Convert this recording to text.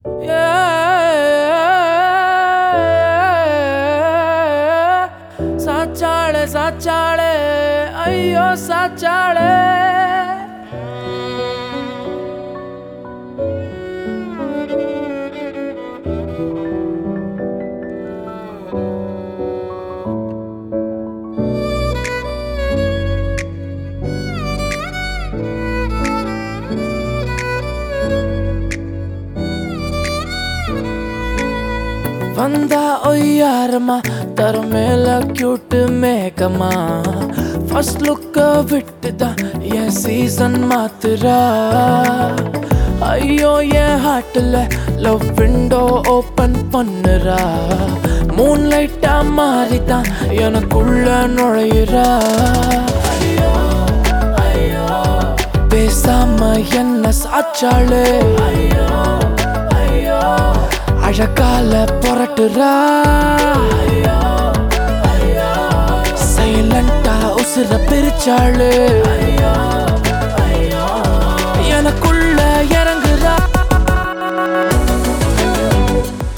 சாச்சாளே சாச்சாளே ஐயோ சாச்சாளே வந்தா ஒய்யாரமா தர மேல கியூட்டு மேகமா ஃபர்ஸ்ட் லுக்க விட்டுதான் என் சீசன் மாத்துறா ஐயோ என் ஹார்ட்ல லவ் விண்டோ ஓபன் பண்ணுறா மூன் லைட்டா மாறிதான் எனக்குள்ள நுழையிறா ஐயோ ஐயோ பேசாம என்ன சாச்சாளே ஐயோ ஐயோ அழகால புரட்டுறா சைலண்டா உசுர பிரிச்சாளு